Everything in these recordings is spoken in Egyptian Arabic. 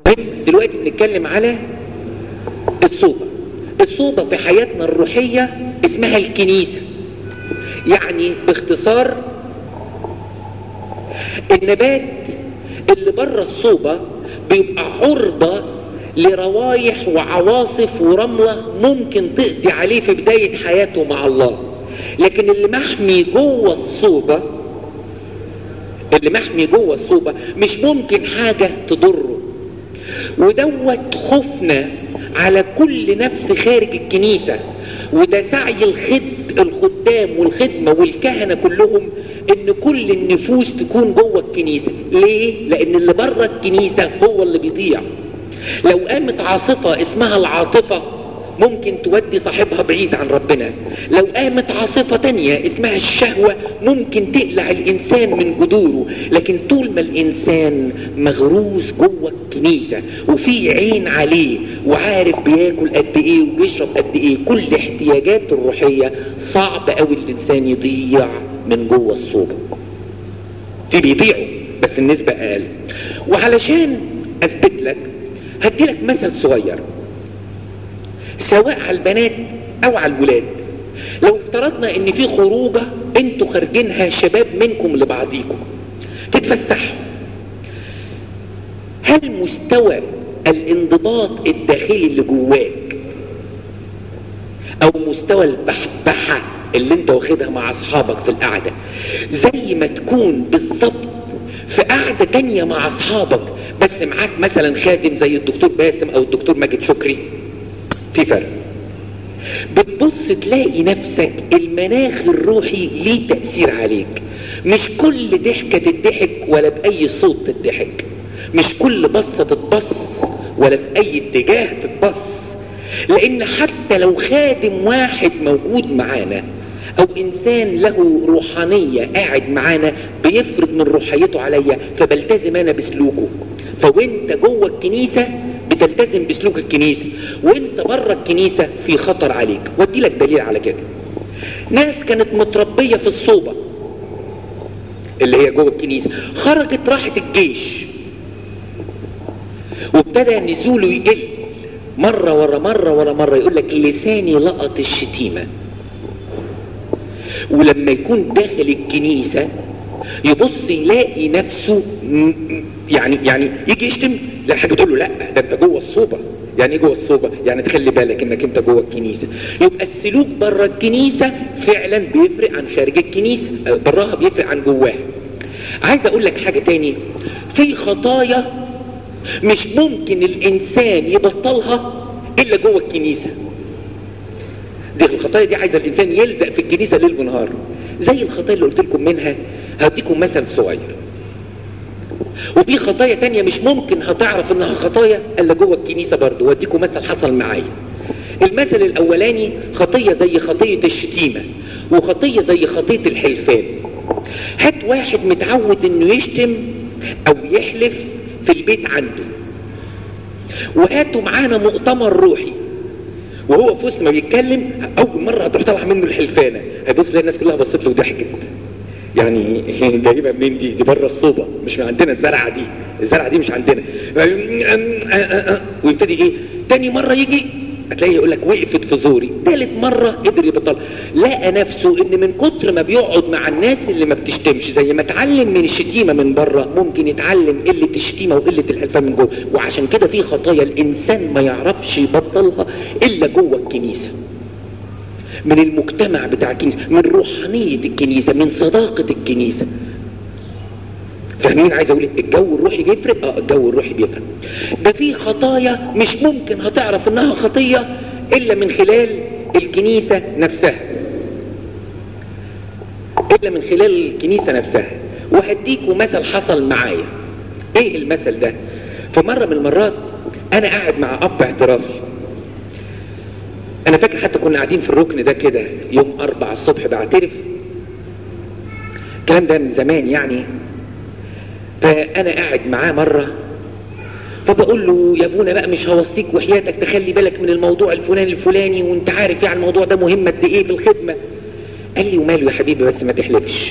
طيب دلوقتي بنتكلم على الصوبة الصوبة في حياتنا الروحية اسمها الكنيسة يعني باختصار النبات اللي بره الصوبة بيبقى عرضة لروايح وعواصف ورملة ممكن تقضي عليه في بداية حياته مع الله لكن اللي محمي جوه الصوبة اللي محمي جوه الصوبة مش ممكن حاجة تضره ودوت خوفنا على كل نفس خارج الكنيسة وده سعي الخد الخدام والخدمة والكهنة كلهم ان كل النفوس تكون جوه الكنيسة ليه؟ لان اللي بره الكنيسة هو اللي بيضيع لو قامت عاصفة اسمها العاطفة ممكن تودي صاحبها بعيد عن ربنا لو قامت عاصفة تانية اسمها الشهوة ممكن تقلع الإنسان من جذوره لكن طول ما الإنسان مغروس جوه الكنيسة وفي عين عليه وعارف بياكل قد إيه وبيشرب قد إيه كل احتياجاته الروحية صعب قوي الإنسان يضيع من جوه الصوبة في بيضيعوا بس النسبة أقل وعلشان أثبت لك هديلك مثل صغير سواء على البنات او على الولاد لو افترضنا ان في خروجه انتوا خارجينها شباب منكم لبعضيكم تتفسحوا هل مستوى الانضباط الداخلي اللي جواك او مستوى البحبحه اللي انت واخدها مع اصحابك في القعده زي ما تكون بالظبط في قعده تانية مع اصحابك بس معاك مثلا خادم زي الدكتور باسم او الدكتور ماجد شكري في فرق بتبص تلاقي نفسك المناخ الروحي ليه تأثير عليك مش كل ضحكة تضحك ولا بأي صوت تضحك مش كل بصة تتبص ولا في أي اتجاه تتبص لأن حتى لو خادم واحد موجود معانا أو إنسان له روحانية قاعد معانا بيفرض من روحيته عليا فبلتزم أنا بسلوكه فوانت جوه الكنيسة بتلتزم بسلوك الكنيسة وانت بره الكنيسة في خطر عليك ودي لك دليل على كده ناس كانت متربية في الصوبة اللي هي جوه الكنيسة خرجت راحت الجيش وابتدى نزوله يقل مرة ورا مرة ورا مرة يقول لك لساني لقط الشتيمة ولما يكون داخل الكنيسة يبص يلاقي نفسه يعني يعني يجي يشتم لا حاجه تقول له لا ده انت جوه الصوبه يعني ايه جوه الصوبه يعني تخلي بالك انك انت جوه الكنيسه يبقى السلوك بره الكنيسه فعلا بيفرق عن خارج الكنيسه براها بيفرق عن جواها عايز اقول لك حاجه تاني في خطايا مش ممكن الانسان يبطلها الا جوه الكنيسه دي الخطايا دي عايزه الانسان يلزق في الكنيسه ليل ونهار زي الخطايا اللي قلت لكم منها هديكم مثل صغير وفي خطايا تانية مش ممكن هتعرف انها خطايا الا جوه الكنيسة برضه واديكم مثل حصل معايا المثل الاولاني خطية زي خطية الشتيمة وخطية زي خطية الحلفان هات واحد متعود انه يشتم او يحلف في البيت عنده وهاتوا معانا مؤتمر روحي وهو في وسط ما بيتكلم اول مره هتروح طالع منه الحلفانه هيبص تلاقي الناس كلها بصت له وضحكت يعني جايبها منين دي دي بره الصوبه مش من عندنا الزرعه دي الزرعه دي مش عندنا ويبتدي ايه تاني مره يجي هتلاقيه يقول لك وقفت في زوري ثالث مره قدر يبطل لقى نفسه ان من كتر ما بيقعد مع الناس اللي ما بتشتمش زي ما اتعلم من الشتيمه من بره ممكن يتعلم قله الشتيمه وقله الحلفان من جوه وعشان كده في خطايا الانسان ما يعرفش يبطلها الا جوه الكنيسه من المجتمع بتاع الكنيسة من روحانية الكنيسة من صداقة الكنيسة فاهمين عايز اقول الجو الروحي بيفرق اه الجو الروحي بيفرق ده في خطايا مش ممكن هتعرف انها خطية الا من خلال الكنيسة نفسها الا من خلال الكنيسة نفسها وهديكوا مثل حصل معايا ايه المثل ده في مرة من المرات انا قاعد مع اب اعترافي انا فاكر حتى كنا قاعدين في الركن ده كده يوم اربع الصبح بعترف الكلام ده من زمان يعني فانا قاعد معاه مرة فبقول له يا ابونا بقى مش هوصيك وحياتك تخلي بالك من الموضوع الفلاني الفلاني وانت عارف يعني الموضوع ده مهم قد ايه في الخدمة قال لي وماله يا حبيبي بس ما تحلفش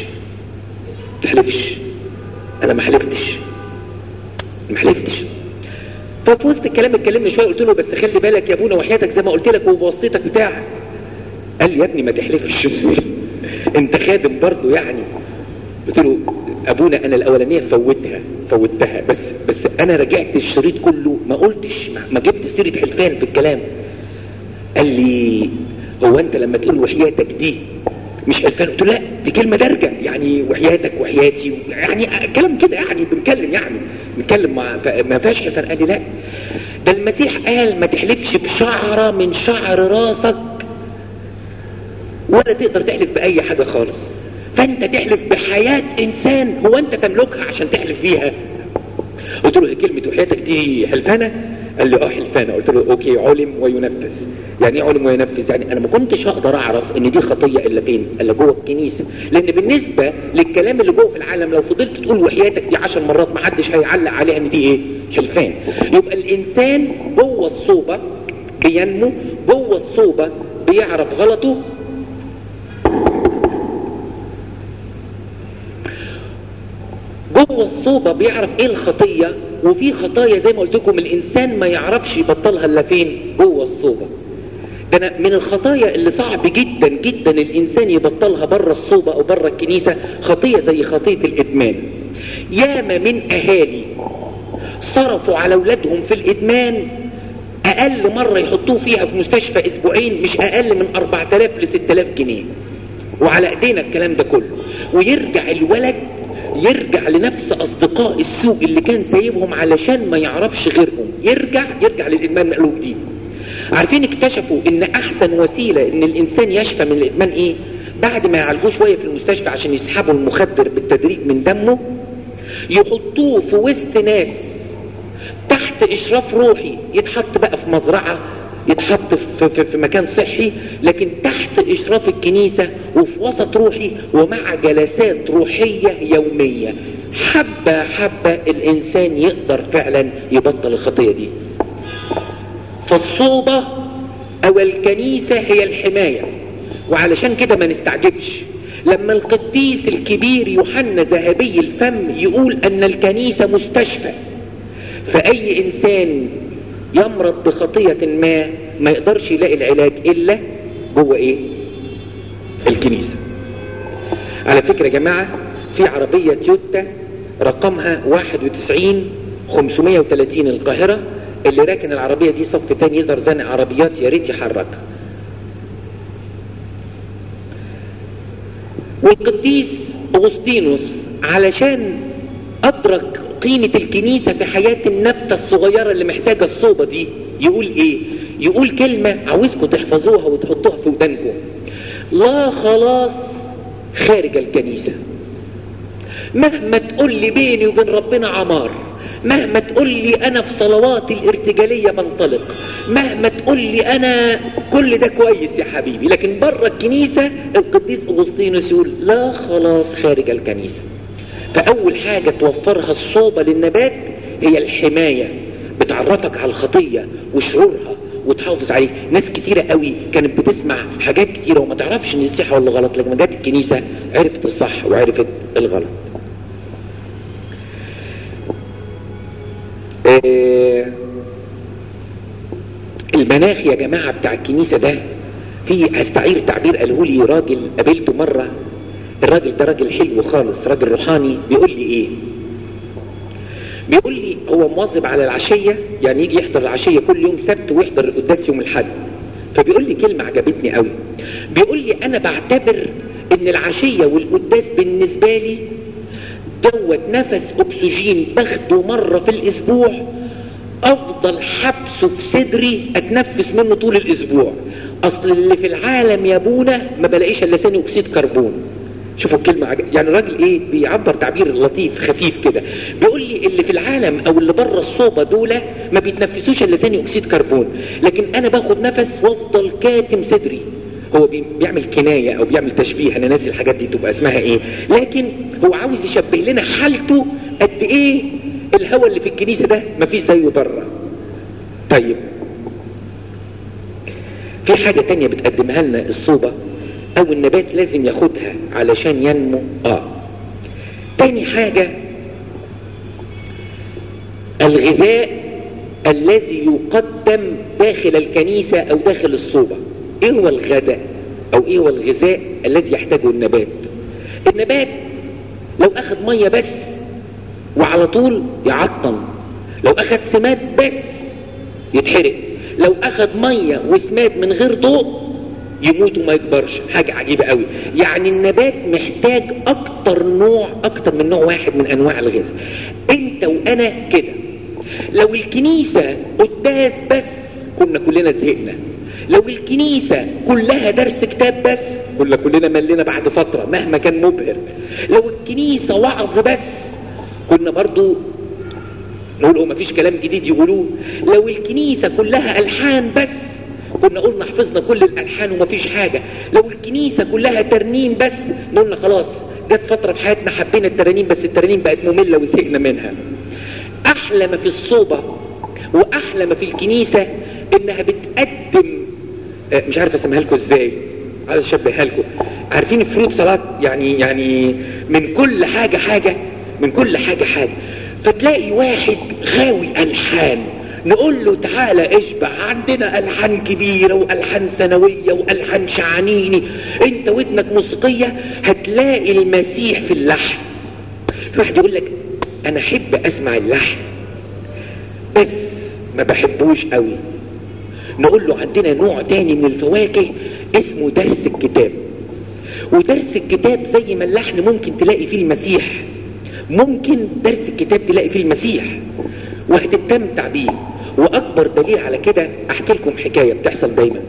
تحلفش انا ما حلفتش ما حلفتش ففي وسط الكلام اتكلمنا شويه قلت له بس خلي بالك يا ابونا وحياتك زي ما قلت لك وبوصيتك بتاع قال لي يا ابني ما تحلفش انت خادم برضه يعني قلت له ابونا انا الاولانيه فوتها فوتها بس بس انا رجعت الشريط كله ما قلتش ما, ما جبت سيره حلفان في الكلام قال لي هو انت لما تقول وحياتك دي مش حلفان قلت له لا دي كلمه درجه يعني وحياتك وحياتي يعني كلام كده يعني بنتكلم يعني بنتكلم ما, ما فيهاش حلفان قال لي لا ده المسيح قال ما تحلفش بشعره من شعر راسك ولا تقدر تحلف باي حاجه خالص فانت تحلف بحياه انسان هو انت تملكها عشان تحلف بيها قلت له كلمه وحياتك دي حلفانه قال لي اه حلفانه قلت له اوكي علم وينفذ يعني ايه علم وينفذ يعني انا ما كنتش اقدر اعرف ان دي خطيه الا فين الا جوه الكنيسه لان بالنسبه للكلام اللي جوه في العالم لو فضلت تقول وحياتك دي عشر مرات ما حدش هيعلق عليها ان دي ايه حلفان يبقى الانسان جوه الصوبه بينمو جوه الصوبه بيعرف غلطه جوه الصوبة بيعرف ايه الخطية وفي خطايا زي ما قلت لكم الانسان ما يعرفش يبطلها الا فين جوه الصوبة ده أنا من الخطايا اللي صعب جدا جدا الانسان يبطلها بره الصوبة او بره الكنيسة خطية زي خطية الادمان ياما من اهالي صرفوا على اولادهم في الادمان اقل مرة يحطوه فيها في مستشفى اسبوعين مش اقل من 4000 ل 6000 جنيه وعلى ايدينا الكلام ده كله ويرجع الولد يرجع لنفس اصدقاء السوء اللي كان سايبهم علشان ما يعرفش غيرهم يرجع يرجع للادمان مقلوب جديد عارفين اكتشفوا ان احسن وسيله ان الانسان يشفى من الادمان ايه بعد ما يعالجوه شويه في المستشفى عشان يسحبوا المخدر بالتدريج من دمه يحطوه في وسط ناس تحت اشراف روحي يتحط بقى في مزرعه يتحط في, في, في مكان صحي لكن تحت اشراف الكنيسه وفي وسط روحي ومع جلسات روحيه يوميه حبه حبه الانسان يقدر فعلا يبطل الخطيه دي فالصوبه او الكنيسه هي الحمايه وعلشان كده ما نستعجبش لما القديس الكبير يوحنا ذهبي الفم يقول ان الكنيسه مستشفى فاي انسان يمرض بخطية ما ما يقدرش يلاقي العلاج إلا جوه إيه الكنيسة على فكرة يا جماعة في عربية تويوتا رقمها 91 530 القاهرة اللي راكن العربية دي صف تاني يقدر زنق عربيات يا ريت يحركها والقديس أغسطينوس علشان أدرك قيمة الكنيسة في حياة النبتة الصغيرة اللي محتاجة الصوبة دي يقول ايه يقول كلمة عاوزكم تحفظوها وتحطوها في ودانكم لا خلاص خارج الكنيسة مهما تقول لي بيني وبين ربنا عمار مهما تقول لي انا في صلواتي الارتجالية بنطلق مهما تقول لي انا كل ده كويس يا حبيبي لكن بره الكنيسة القديس اغسطينوس يقول لا خلاص خارج الكنيسة فأول حاجة توفرها الصوبة للنبات هي الحماية بتعرفك على الخطية وشعورها وتحافظ عليه ناس كتيرة قوي كانت بتسمع حاجات كتيرة وما تعرفش ان دي صح ولا غلط لكن جت الكنيسة عرفت الصح وعرفت الغلط آه المناخ يا جماعة بتاع الكنيسة ده في هستعير تعبير قاله لي راجل قابلته مرة الراجل ده راجل حلو خالص راجل روحاني بيقول لي ايه بيقول لي هو مواظب على العشية يعني يجي يحضر العشية كل يوم سبت ويحضر القداس يوم الحد فبيقول لي كلمة عجبتني قوي بيقول لي انا بعتبر ان العشية والقداس بالنسبة لي دوت نفس اكسجين باخده مرة في الاسبوع افضل حبسه في صدري اتنفس منه طول الاسبوع اصل اللي في العالم يا ابونا ما بلاقيش الا ثاني اكسيد كربون شوفوا الكلمة عجب. يعني الراجل ايه بيعبر تعبير لطيف خفيف كده بيقول لي اللي في العالم او اللي بره الصوبة دول ما بيتنفسوش الا ثاني اكسيد كربون لكن انا باخد نفس وافضل كاتم صدري هو بيعمل كناية او بيعمل تشبيه انا ناسي الحاجات دي تبقى اسمها ايه لكن هو عاوز يشبه لنا حالته قد ايه الهواء اللي في الكنيسة ده مفيش زيه بره طيب في حاجة تانية بتقدمها لنا الصوبة او النبات لازم ياخدها علشان ينمو اه تاني حاجة الغذاء الذي يقدم داخل الكنيسة او داخل الصوبة ايه هو الغداء او ايه هو الغذاء الذي يحتاجه النبات النبات لو اخذ مية بس وعلى طول يعطل لو اخذ سماد بس يتحرق لو اخذ مية وسماد من غير ضوء يموت وما يكبرش حاجة عجيبة قوي يعني النبات محتاج اكتر نوع اكتر من نوع واحد من انواع الغذاء انت وانا كده لو الكنيسة قداس بس كنا كلنا زهقنا لو الكنيسة كلها درس كتاب بس كنا كلنا ملينا بعد فترة مهما كان مبهر لو الكنيسة وعظ بس كنا برضو نقول ما فيش كلام جديد يقولوه لو الكنيسة كلها ألحان بس كنا قلنا حفظنا كل الألحان وما فيش حاجة لو الكنيسة كلها ترنيم بس قلنا خلاص جت فترة في حياتنا حبينا الترانيم بس الترانيم بقت مملة وزهقنا منها أحلى ما في الصوبة وأحلى ما في الكنيسة إنها بتقدم مش عارف اسميها لكم ازاي عايز اشبهها لكم عارفين فروت سلطات يعني يعني من كل حاجة حاجة من كل حاجة حاجة فتلاقي واحد غاوي ألحان نقول له تعالى اشبع عندنا ألحان كبيرة وألحان ثانوية وألحان شعانيني انت ودنك موسيقية هتلاقي المسيح في اللحن واحد يقول لك انا احب اسمع اللحن بس ما بحبوش قوي نقول له عندنا نوع تاني من الفواكه اسمه درس الكتاب ودرس الكتاب زي ما اللحن ممكن تلاقي فيه المسيح ممكن درس الكتاب تلاقي فيه المسيح وهتستمتع بيه واكبر دليل على كده احكي لكم حكايه بتحصل دايما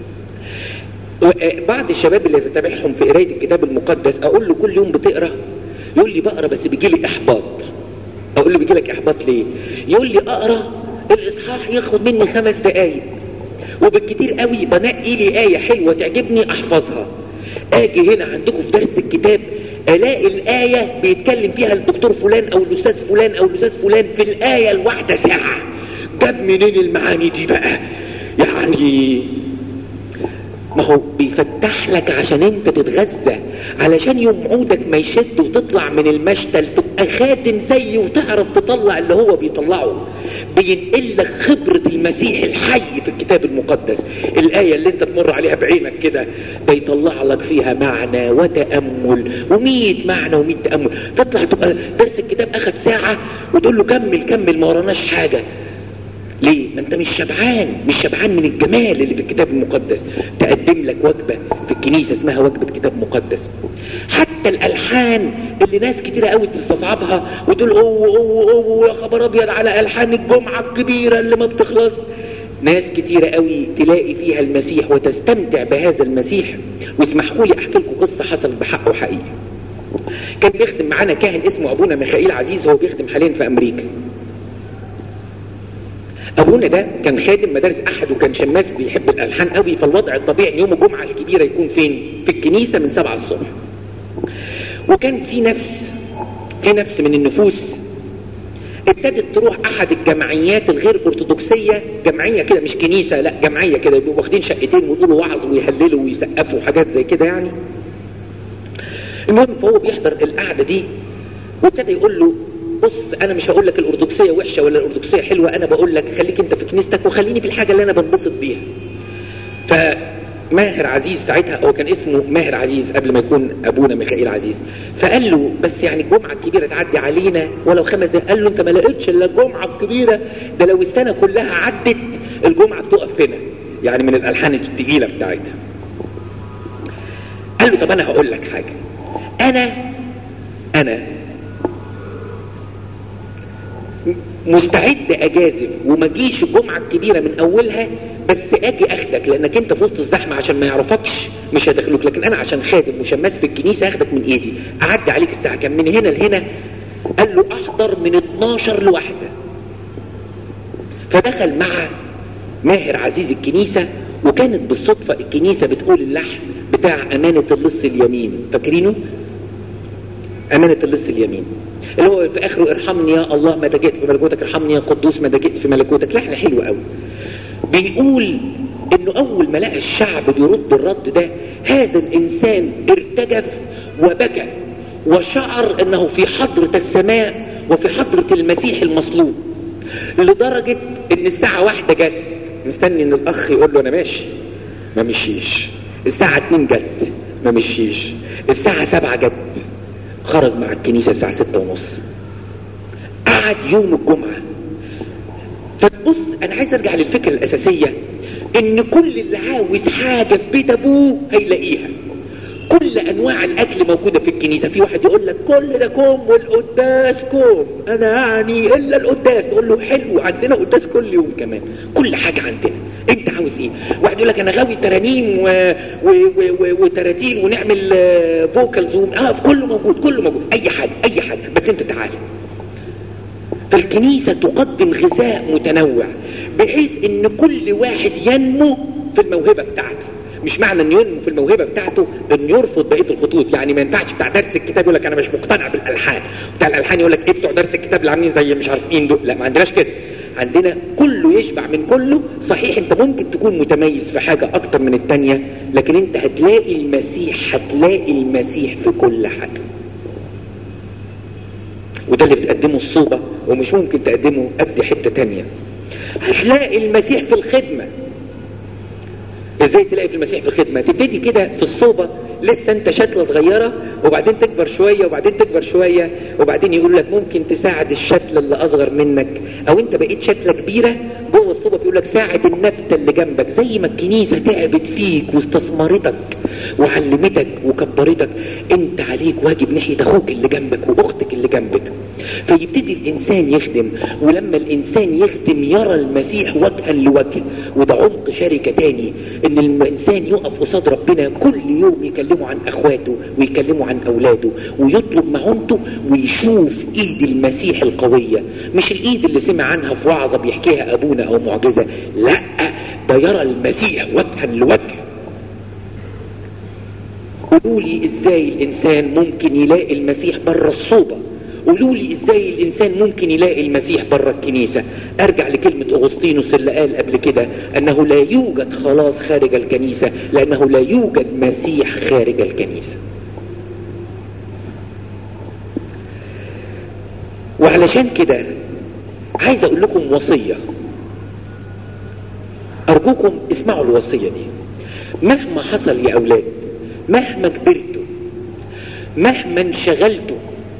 بعض الشباب اللي بتابعهم في قرايه الكتاب المقدس اقول له كل يوم بتقرا يقول لي بقرا بس بيجي لي احباط اقول له بيجي لك احباط ليه يقول لي اقرا الاصحاح ياخد مني خمس دقايق وبالكتير قوي بنقي لي آية حلوة تعجبني أحفظها أجي هنا عندكم في درس الكتاب ألاقي الآية بيتكلم فيها الدكتور فلان أو الأستاذ فلان أو الأستاذ فلان في الآية الواحدة ساعة جاب منين المعاني دي بقى يعني ما هو بيفتح لك عشان انت تتغذى علشان يوم عودك ما يشد وتطلع من المشتل تبقى خادم زيه وتعرف تطلع اللي هو بيطلعه بينقل لك خبرة المسيح الحي في الكتاب المقدس الآية اللي انت تمر عليها بعينك كده بيطلع لك فيها معنى وتأمل ومية معنى ومية تأمل تطلع تبقى درس الكتاب أخد ساعة وتقول له كمل كمل ما وراناش حاجة ليه؟ ما انت مش شبعان مش شبعان من الجمال اللي في الكتاب المقدس تقدم لك وجبة في الكنيسة اسمها وجبة كتاب مقدس حتى الألحان اللي ناس كتيرة قوي تستصعبها وتقول اوه اوه اوه يا خبر ابيض على ألحان الجمعة الكبيرة اللي ما بتخلص ناس كتيرة قوي تلاقي فيها المسيح وتستمتع بهذا المسيح واسمحوا لي احكي لكم قصة حصلت بحقه حقيقي كان بيخدم معانا كاهن اسمه ابونا ميخائيل عزيز هو بيخدم حاليا في امريكا ابونا ده كان خادم مدارس احد وكان شماس بيحب الالحان قوي فالوضع الطبيعي ان يوم الجمعه الكبيره يكون فين في الكنيسه من سبعة الصبح وكان في نفس في نفس من النفوس ابتدت تروح احد الجمعيات الغير ارثوذكسيه جمعيه كده مش كنيسه لا جمعيه كده يبقوا واخدين شقتين ويقولوا وعظ ويهللوا ويسقفوا وحاجات زي كده يعني المهم فهو بيحضر القعده دي وابتدى يقول له بص انا مش هقول لك الارثوذكسيه وحشه ولا الارثوذكسيه حلوه انا بقول لك خليك انت في كنيستك وخليني في الحاجه اللي انا بنبسط بيها فماهر عزيز ساعتها هو كان اسمه ماهر عزيز قبل ما يكون ابونا ميخائيل عزيز فقال له بس يعني الجمعه الكبيره تعدي علينا ولو خمس دقايق قال له انت ما لقيتش الا الجمعه الكبيره ده لو السنه كلها عدت الجمعه بتقف هنا يعني من الالحان الثقيله بتاعتها قال له طب انا هقول لك حاجه انا انا مستعد اجازف وما اجيش الجمعه الكبيره من اولها بس اجي اخدك لانك انت في وسط الزحمه عشان ما يعرفكش مش هدخلوك لكن انا عشان خادم وشماس في الكنيسه اخدك من ايدي اعدي عليك الساعه كان من هنا لهنا قال له احضر من 12 لواحده فدخل مع ماهر عزيز الكنيسه وكانت بالصدفه الكنيسه بتقول اللحن بتاع امانه اللص اليمين فاكرينه؟ امانه اللص اليمين اللي هو في اخره ارحمني يا الله ما جئت في ملكوتك ارحمني يا قدوس ما جئت في ملكوتك لحن حلو قوي بيقول انه اول ما لقى الشعب بيرد الرد ده هذا الانسان ارتجف وبكى وشعر انه في حضرة السماء وفي حضرة المسيح المصلوب لدرجة ان الساعة واحدة جت مستني ان الاخ يقول له انا ماشي ما مشيش الساعة اتنين جت ما مشيش الساعة سبعة جت خرج مع الكنيسة الساعة ستة ونص قعد يوم الجمعة فتبص انا عايز ارجع للفكرة الاساسية ان كل اللي عاوز حاجة في بيت ابوه هيلاقيها كل انواع الاكل موجودة في الكنيسة في واحد يقول لك كل ده كوم والقداس كوم انا يعني الا القداس تقول له حلو عندنا قداس كل يوم كمان كل حاجة عندنا انت عاوز ايه واحد يقول لك انا غاوي ترانيم و... و... و... و... وتراتيل ونعمل فوكالز و... اه كله موجود كله موجود اي حاجة اي حاجة بس انت تعالى فالكنيسة تقدم غذاء متنوع بحيث ان كل واحد ينمو في الموهبة بتاعته مش معنى انه ينمو في الموهبة بتاعته انه يرفض بقية الخطوط يعني ما ينفعش بتاع درس الكتاب يقول لك انا مش مقتنع بالالحان بتاع الالحان يقول لك ايه بتوع درس الكتاب اللي عاملين زي مش عارف مين دول لا ما عندناش كده عندنا كله يشبع من كله صحيح انت ممكن تكون متميز في حاجة اكتر من التانية لكن انت هتلاقي المسيح هتلاقي المسيح في كل حاجة وده اللي بتقدمه الصوبة ومش ممكن تقدمه قد حتة تانية هتلاقي المسيح في الخدمة ازاي تلاقي في المسيح في الخدمة تبتدي كده في الصوبة لسه انت شتلة صغيرة وبعدين تكبر شوية وبعدين تكبر شوية وبعدين يقول لك ممكن تساعد الشتلة اللي اصغر منك او انت بقيت شتلة كبيرة جوه الصوبة بيقول لك ساعد النبتة اللي جنبك زي ما الكنيسة تعبت فيك واستثمرتك وعلمتك وكبرتك انت عليك واجب ناحية اخوك اللي جنبك واختك اللي جنبك فيبتدي الانسان يخدم ولما الانسان يخدم يرى المسيح وجها لوجه وده عمق شركة تاني ان الانسان يقف قصاد ربنا كل يوم يكلمه عن اخواته ويكلمه عن اولاده ويطلب معونته ويشوف ايد المسيح القوية مش الايد اللي سمع عنها في وعظة بيحكيها ابونا او معجزة لا ده يرى المسيح وجها لوجه قولوا لي ازاي الانسان ممكن يلاقي المسيح بره الصوبة قولوا لي ازاي الانسان ممكن يلاقي المسيح بره الكنيسة ارجع لكلمة اغسطينوس اللي قال قبل كده انه لا يوجد خلاص خارج الكنيسة لانه لا يوجد مسيح خارج الكنيسة وعلشان كده عايز اقول لكم وصية ارجوكم اسمعوا الوصية دي مهما حصل يا اولاد مهما كبرتوا مهما انشغلتوا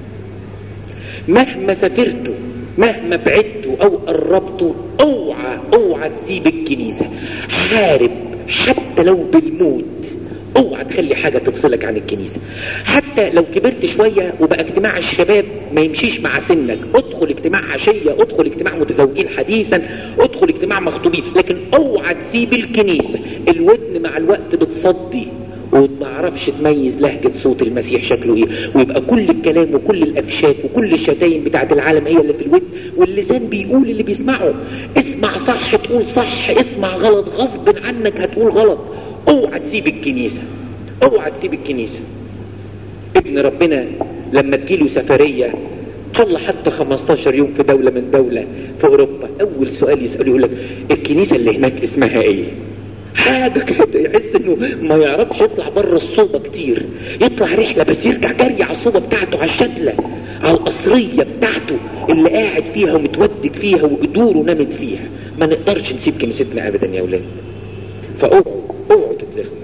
مهما سافرتوا مهما بعدتوا او قربتوا اوعى اوعى تسيب الكنيسة حارب حتى لو بالموت اوعى تخلي حاجة تفصلك عن الكنيسة حتى لو كبرت شوية وبقى اجتماع الشباب ما يمشيش مع سنك ادخل اجتماع عشية ادخل اجتماع متزوجين حديثا ادخل اجتماع مخطوبين لكن اوعى تسيب الكنيسة الودن مع الوقت بتصدي وما تعرفش تميز لهجة صوت المسيح شكله ايه ويبقى كل الكلام وكل الافشات وكل الشتايم بتاعت العالم هي اللي في الودن واللسان بيقول اللي بيسمعه اسمع صح تقول صح اسمع غلط غصب عنك هتقول غلط اوعى تسيب الكنيسة اوعى تسيب الكنيسة ابن ربنا لما تجيله سفرية صلى حتى 15 يوم في دولة من دولة في اوروبا اول سؤال يسأله يقول لك الكنيسة اللي هناك اسمها ايه حاجة كده يحس انه ما يعرفش يطلع بره الصوبة كتير يطلع رحلة بس يرجع جري على الصوبة بتاعته على الشتلة على القصرية بتاعته اللي قاعد فيها ومتودك فيها وجذوره نامت فيها ما نقدرش نسيب كنيستنا ابدا يا اولاد فاوعوا اوعوا تتلخموا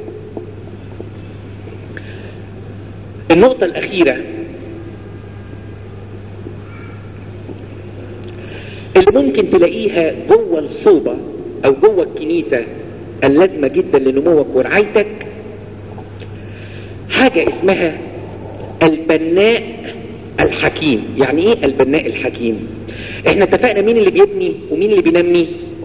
النقطة الأخيرة اللي ممكن تلاقيها جوه الصوبة أو جوه الكنيسة اللازمة جدا لنموك ورعايتك حاجة اسمها البناء الحكيم يعني ايه البناء الحكيم احنا اتفقنا مين اللي بيبني ومين اللي بينمي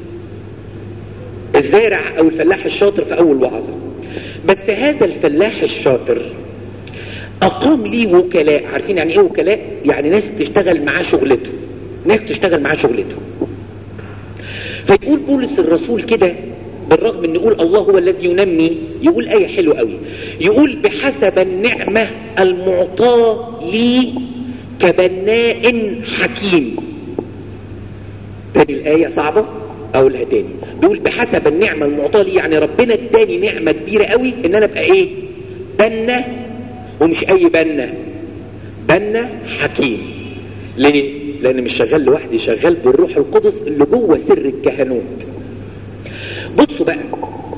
الزارع او الفلاح الشاطر في اول وعظة بس هذا الفلاح الشاطر اقام لي وكلاء عارفين يعني ايه وكلاء يعني ناس تشتغل معاه شغلته ناس تشتغل معاه شغلته فيقول بولس الرسول كده بالرغم ان يقول الله هو الذي ينمي يقول آية حلوة قوي يقول بحسب النعمة المعطاة لي كبناء حكيم تاني الآية صعبة اقولها تاني بيقول بحسب النعمة المعطاة لي يعني ربنا اداني نعمة كبيرة قوي ان انا ابقى ايه بنا ومش اي بنا بنا حكيم ليه لان مش شغال لوحدي شغال بالروح القدس اللي جوه سر الكهنوت بصوا بقى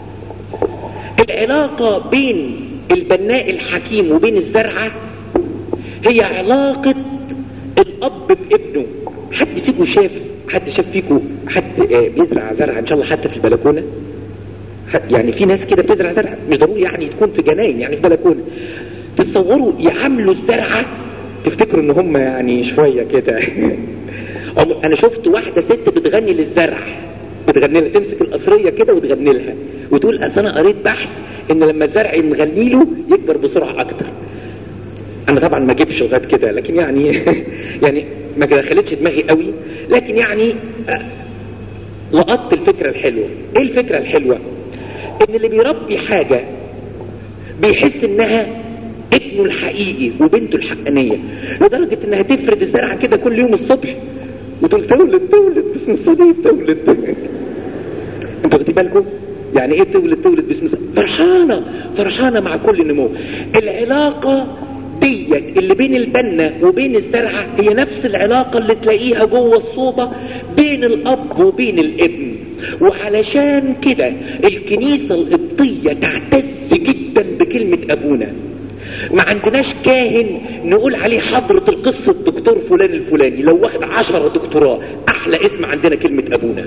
العلاقة بين البناء الحكيم وبين الزرعة هي علاقة الأب بابنه حد فيكم شاف حد شاف فيكم حد آه، بيزرع زرع ان شاء الله حتى في البلكونة حد- يعني في ناس كده بتزرع زرع مش ضروري يعني تكون في جناين يعني في بلكونة تتصوروا يعاملوا الزرعة تفتكروا ان هم يعني شوية كده عم- انا شفت واحدة ست بتغني للزرع بتغني لها تمسك القصرية كده وتغني لها وتقول اصل انا قريت بحث ان لما الزرع نغني له يكبر بسرعة اكتر انا طبعا ما اجيبش لغايه كده لكن يعني يعني ما دخلتش دماغي قوي لكن يعني آه، لقطت الفكره الحلوه ايه الفكره الحلوه ان اللي بيربي حاجه بيحس انها ابنه الحقيقي وبنته الحقانيه لدرجه انها تفرد الزرعه كده كل يوم الصبح وتقول تولد تولد باسم الصليب تولد انتوا واخدين بالكم يعني ايه تولد تولد باسم الصليب فرحانه فرحانه مع كل نمو العلاقه ديت اللي بين البنة وبين الزرعة هي نفس العلاقة اللي تلاقيها جوه الصوبة بين الأب وبين الابن وعلشان كده الكنيسة القبطية تعتز جدا بكلمة أبونا ما عندناش كاهن نقول عليه حضرة القس الدكتور فلان الفلاني لو واخد عشرة دكتوراه أحلى اسم عندنا كلمة أبونا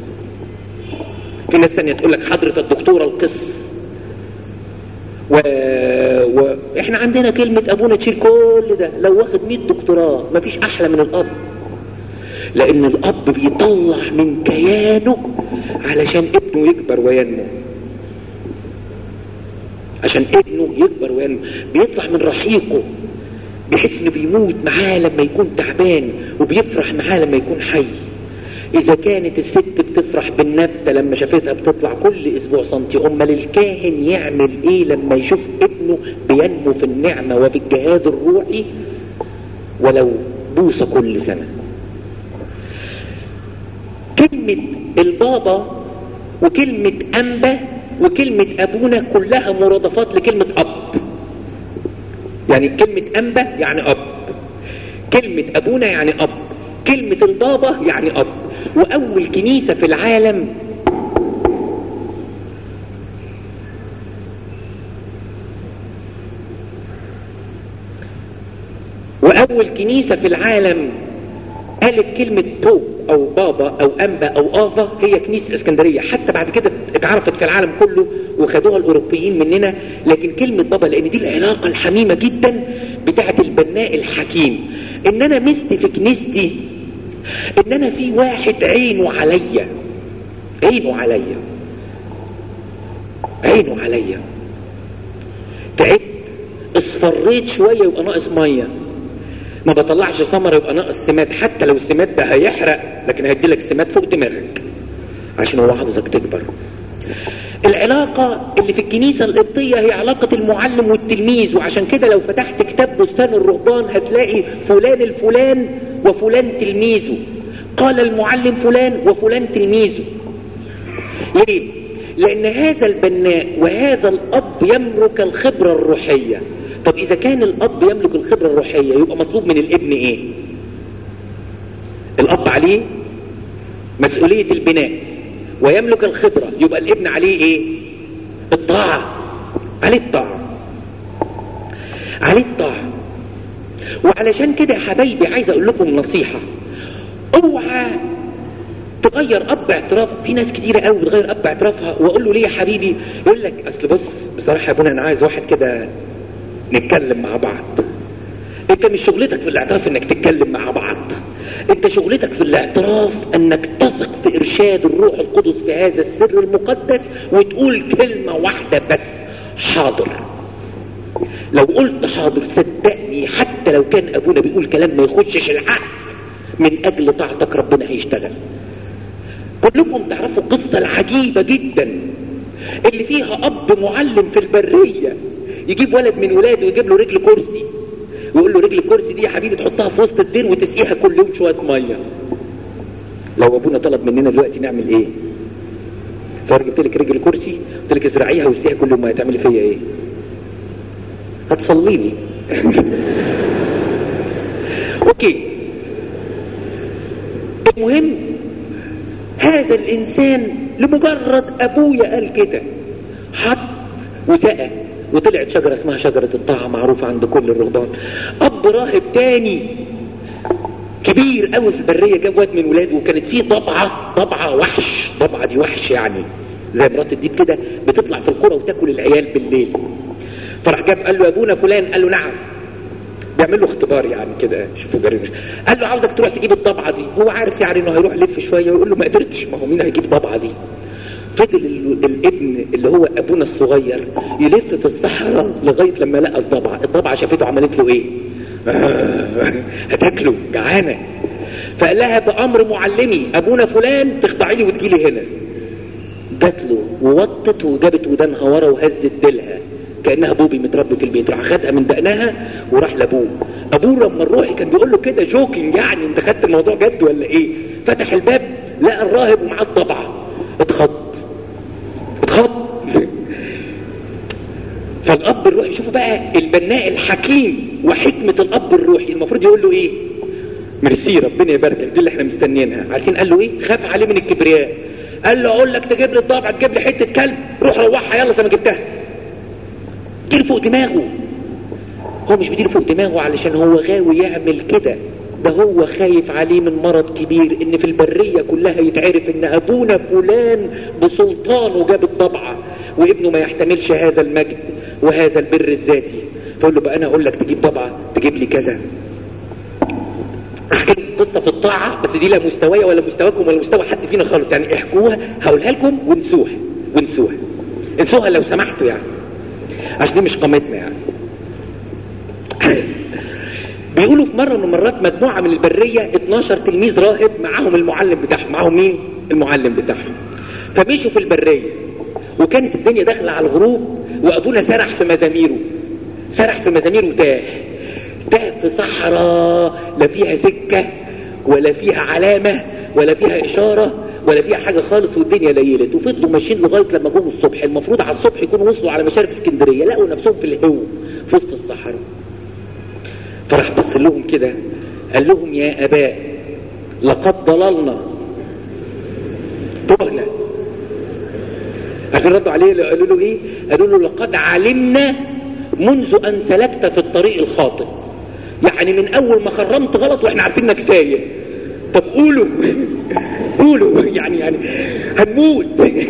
في ناس تانية تقول لك حضرة الدكتورة القس و... واحنا عندنا كلمة ابونا تشيل كل ده لو واخد 100 دكتوراه مفيش احلى من الاب لان الاب بيطلع من كيانه علشان ابنه يكبر وينمو عشان ابنه يكبر وينمو بيطلع من رحيقه بحيث انه بيموت معاه لما يكون تعبان وبيفرح معاه لما يكون حي اذا كانت الست بتفرح بالنبتة لما شافتها بتطلع كل اسبوع سنتي امال الكاهن يعمل ايه لما يشوف ابنه بينمو في النعمة وفي الجهاد الروحي ولو بوسة كل سنة كلمة البابا وكلمة أنبا وكلمة أبونا كلها مرادفات لكلمة أب يعني كلمة أنبا يعني أب كلمة أبونا يعني أب كلمة البابا يعني أب وأول كنيسة في العالم وأول كنيسة في العالم قالت كلمة بوب أو بابا أو أنبا أو آفا هي كنيسة الإسكندرية حتى بعد كده اتعرفت في العالم كله وخدوها الأوروبيين مننا لكن كلمة بابا لأن دي العلاقة الحميمة جدا بتاعت البناء الحكيم إن أنا مست في كنيستي إن أنا في واحد عينه عليا عينه عليا عينه عليا تعبت اصفريت شوية يبقى ناقص ميه ما بطلعش ثمرة يبقى ناقص سمات حتى لو السمات ده هيحرق لكن هيدي لك سمات فوق دماغك عشان هو عاوزك تكبر العلاقة اللي في الكنيسة القبطية هي علاقة المعلم والتلميذ وعشان كده لو فتحت كتاب بستان الرهبان هتلاقي فلان الفلان وفلان تلميذه قال المعلم فلان وفلان تلميذه ليه؟ لأن هذا البناء وهذا الأب يملك الخبرة الروحية طب إذا كان الأب يملك الخبرة الروحية يبقى مطلوب من الابن إيه؟ الأب عليه مسؤولية البناء ويملك الخبرة يبقى الابن عليه إيه؟ الطاعة عليه الطاعة عليه الطاعة وعلشان كده يا حبايبي عايز أقول لكم نصيحة اوعى تغير اب اعتراف في ناس كتيره قوي بتغير اب اعترافها واقول له ليه يا حبيبي يقول لك اصل بص بصراحه يا ابونا انا عايز واحد كده نتكلم مع بعض انت مش شغلتك في الاعتراف انك تتكلم مع بعض انت شغلتك في الاعتراف انك تثق في ارشاد الروح القدس في هذا السر المقدس وتقول كلمه واحده بس حاضر لو قلت حاضر صدقني حتى لو كان ابونا بيقول كلام ما يخشش العقل من اجل طاعتك ربنا هيشتغل كلكم تعرفوا القصة العجيبة جدا اللي فيها اب معلم في البرية يجيب ولد من ولاده ويجيب له رجل كرسي ويقول له رجل الكرسي دي يا حبيبي تحطها في وسط الدير وتسقيها كل يوم شوية مية لو ابونا طلب مننا دلوقتي نعمل ايه فانا جبت لك رجل كرسي قلت لك ازرعيها واسقيها كل يوم مية تعملي فيا ايه هتصلي لي اوكي المهم هذا الانسان لمجرد ابويا قال كده حط وسقى وطلعت شجرة اسمها شجرة الطاعة معروفة عند كل الرهبان اب راهب تاني كبير قوي في البرية جاب واد من ولاده وكانت فيه ضبعة ضبعة وحش ضبعة دي وحش يعني زي مرات الديب كده بتطلع في القرى وتاكل العيال بالليل فراح جاب قال له يا ابونا فلان قال له نعم بيعمل له اختبار يعني كده شوفوا جريمة قال له عاوزك تروح تجيب الضبعة دي هو عارف يعني انه هيروح يلف شوية ويقول له ما قدرتش ما هو مين هيجيب الضبعة دي فضل ال- الابن اللي هو ابونا الصغير يلف في الصحراء لغاية لما لقى الضبعة الضبعة شافته عملت له ايه آه، هتاكله جعانة فقال لها بأمر معلمي ابونا فلان تخضعي لي وتجيلي هنا جات له ووطت وجابت ودانها ورا وهزت ديلها كانها بوبي متربي في البيت راح خدها من دقنها وراح لابوه ابوه لما الروحي كان بيقول له كده جوكينج يعني انت خدت الموضوع جد ولا ايه فتح الباب لقى الراهب ومعاه الضبعه اتخض اتخض فالاب الروحي شوفوا بقى البناء الحكيم وحكمه الاب الروحي المفروض يقول له ايه ميرسي ربنا يباركك دي اللي احنا مستنيينها عارفين قال له ايه خاف عليه من الكبرياء قال له اقول لك تجيب لي الضبع تجيب لي حته كلب روح روحها يلا زي ما جبتها اديله فوق دماغه هو مش بيديله فوق دماغه علشان هو غاوي يعمل كده ده هو خايف عليه من مرض كبير ان في البرية كلها يتعرف ان ابونا فلان بسلطانه جاب الضبعة وابنه ما يحتملش هذا المجد وهذا البر الذاتي فقول له بقى انا اقول لك تجيب ضبعة تجيب لي كذا احكي قصة في الطاعة بس دي لا مستوايا ولا مستواكم ولا مستوى حد فينا خالص يعني احكوها هقولها لكم ونسوها ونسوها انسوها لو سمحتوا يعني عشان دي مش قامتنا يعني بيقولوا في مرة من المرات مجموعة من البرية 12 تلميذ راهب معاهم المعلم بتاعهم معاهم مين؟ المعلم بتاعهم فمشوا في البرية وكانت الدنيا داخلة على الغروب وأبونا سرح في مزاميره سرح في مزاميره تاه تاه في صحراء لا فيها سكة ولا فيها علامة ولا فيها إشارة ولا فيها حاجة خالص والدنيا ليلت وفضلوا ماشيين لغاية لما جم الصبح المفروض على الصبح يكونوا وصلوا على مشارف اسكندرية لقوا نفسهم في الهو في وسط الصحراء فراح بص لهم كده قال لهم يا اباء لقد ضللنا تهنا عشان ردوا عليه قالوا له ايه قالوا له لقد علمنا منذ ان سلكت في الطريق الخاطئ يعني من اول ما خرمت غلط واحنا عارفين انك تايه طب قولوا قولوا يعني يعني هنموت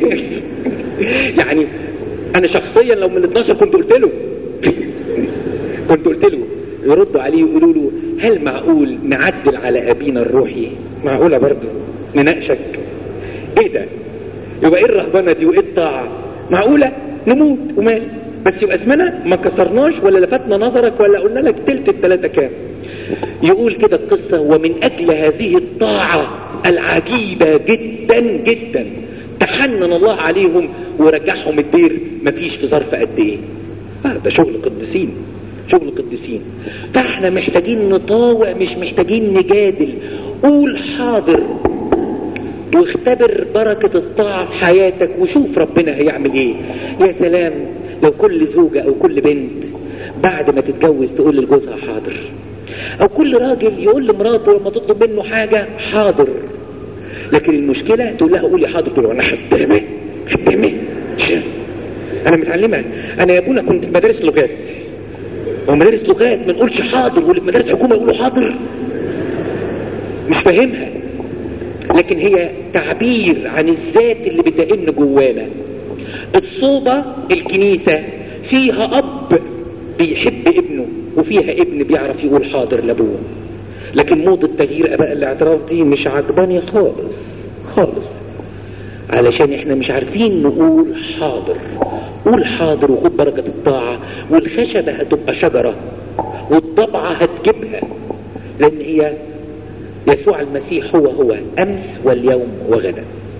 يعني انا شخصيا لو من ال 12 كنت قلت له كنت قلت له يردوا عليه يقولوا له هل معقول نعدل على ابينا الروحي معقولة برضه نناقشك ايه ده يبقى ايه الرهبنة دي وايه الطاعة معقولة نموت ومال بس يبقى اسمنا ما كسرناش ولا لفتنا نظرك ولا قلنا لك تلت التلاتة كام يقول كده القصة ومن اجل هذه الطاعة العجيبة جدا جدا تحنن الله عليهم ورجعهم الدير مفيش في ظرف قد ايه آه ده شغل قديسين شغل قديسين فاحنا محتاجين نطاوع مش محتاجين نجادل قول حاضر واختبر بركة الطاعة في حياتك وشوف ربنا هيعمل ايه يا سلام لو كل زوجة او كل بنت بعد ما تتجوز تقول لجوزها حاضر او كل راجل يقول لمراته لما تطلب منه حاجة حاضر لكن المشكلة تقول لها قولي حاضر تقول له انا خدامة خدامة انا متعلمة انا يا ابونا كنت في مدارس لغات ومدارس لغات ما نقولش حاضر واللي في مدارس حكومة يقولوا حاضر مش فاهمها لكن هي تعبير عن الذات اللي بتئن جوانا الصوبة الكنيسة فيها أب بيحب ابنه وفيها ابن بيعرف يقول حاضر لابوه لكن موضة تغيير اباء الاعتراف دي مش عجباني خالص خالص علشان احنا مش عارفين نقول حاضر قول حاضر وخد بركة الطاعة والخشبة هتبقى شجرة والضبعة هتجيبها لان هي يسوع المسيح هو هو امس واليوم وغدا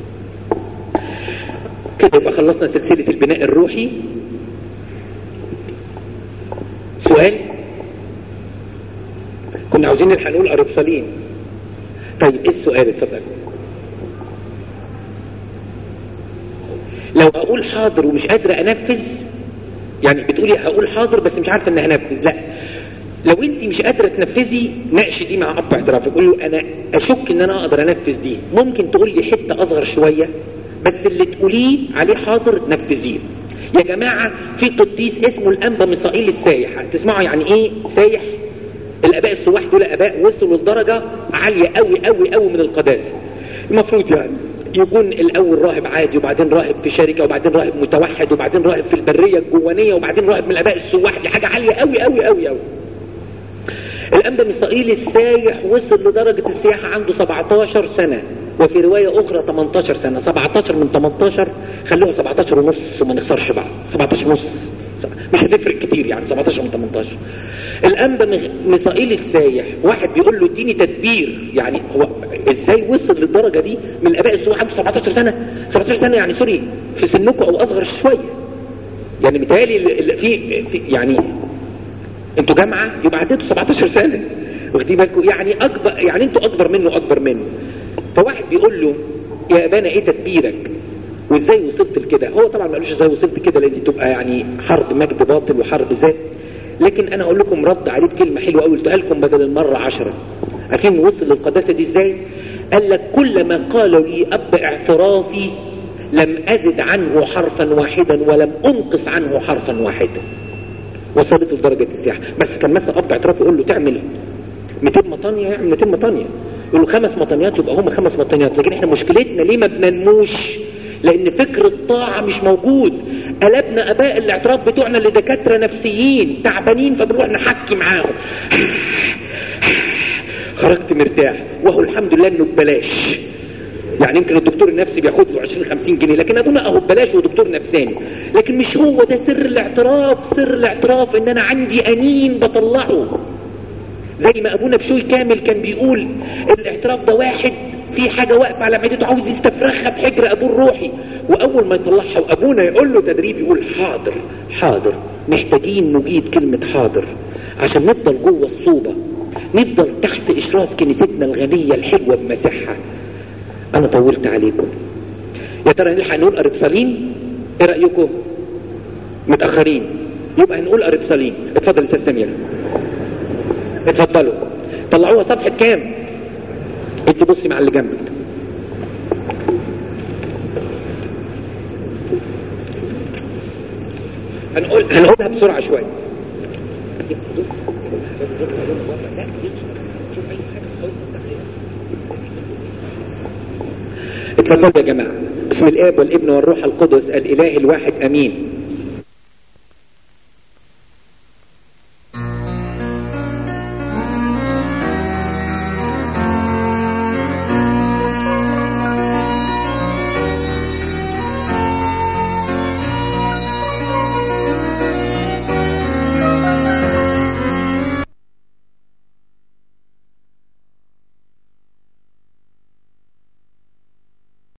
كده يبقى خلصنا سلسلة البناء الروحي سؤال كنا عاوزين نلحق نقول اربصالين طيب ايه السؤال اتفضل لو اقول حاضر ومش قادر انفذ يعني بتقولي هقول حاضر بس مش عارفه ان هنفذ لا لو انت مش قادره تنفذي ناقشي دي مع اب اعترافك قول له انا اشك ان انا اقدر انفذ دي ممكن تقول لي حته اصغر شويه بس اللي تقوليه عليه حاضر نفذيه يا جماعه في قديس اسمه الانبا ميسائيل السايح تسمعوا يعني ايه سايح الاباء السواح دول اباء وصلوا لدرجه عاليه قوي قوي قوي من القداسه المفروض يعني يكون الاول راهب عادي وبعدين راهب في شركه وبعدين راهب متوحد وبعدين راهب في البريه الجوانيه وبعدين راهب من الاباء السواح دي حاجه عاليه قوي قوي قوي قوي الانبا ميسائيل السايح وصل لدرجه السياحه عنده 17 سنه وفي روايه اخرى 18 سنه 17 من 18 خلوها 17 ونص وما نخسرش بعض 17 ونص مش هتفرق كتير يعني 17 من 18 الانبا ميسائيل السايح واحد بيقول له اديني تدبير يعني هو ازاي وصل للدرجه دي من الاباء السواح عنده 17 سنه 17 سنه يعني سوري في سنكم او اصغر شويه يعني متهيألي في, في يعني انتوا جامعه يبقى عديتوا 17 سنه واخدين بالكم يعني اكبر يعني انتوا اكبر منه اكبر منه فواحد بيقول له يا ابانا ايه تدبيرك وازاي وصلت لكده هو طبعا ما قالوش ازاي وصلت كده لان دي تبقى يعني حرب مجد باطل وحرب ذات لكن انا اقول لكم رد عليه بكلمه حلوه قوي قلتها لكم بدل المره عشرة عارفين وصل للقداسه دي ازاي قال لك كل ما قالوا لي اب اعترافي لم ازد عنه حرفا واحدا ولم انقص عنه حرفا واحدا وصلت لدرجه السياحه بس كان مثلا اب اعتراف يقول له تعمل 200 مطانيه يعمل 200 مطانيه يقول له خمس مطانيات يبقى هم خمس مطانيات لكن احنا مشكلتنا ليه ما بننموش لان فكر الطاعه مش موجود قلبنا اباء الاعتراف بتوعنا اللي دكاتره نفسيين تعبانين فبنروح نحكي معاهم خرجت مرتاح وهو الحمد لله انه ببلاش يعني يمكن الدكتور النفسي بياخد له 20 50 جنيه لكن ابونا اهو ببلاش ودكتور نفساني لكن مش هو ده سر الاعتراف سر الاعتراف ان انا عندي انين بطلعه زي ما ابونا بشوي كامل كان بيقول الاعتراف ده واحد في حاجه واقفه على معدته عاوز يستفرغها في حجر ابوه الروحي واول ما يطلعها وابونا يقول له تدريب يقول حاضر حاضر محتاجين نجيد كلمه حاضر عشان نفضل جوه الصوبه نفضل تحت اشراف كنيستنا الغنيه الحلوه بمساحها انا طولت عليكم يا ترى نلحق نقول اربصالين ايه رايكم متاخرين يبقى هنقول اربصالين اتفضل استاذ سمير اتفضلوا طلعوها صفحه كام انت بصي مع اللي جنبك هنقول هنقولها بسرعه شويه اتفضلوا يا جماعه بسم الاب والابن والروح القدس الاله الواحد امين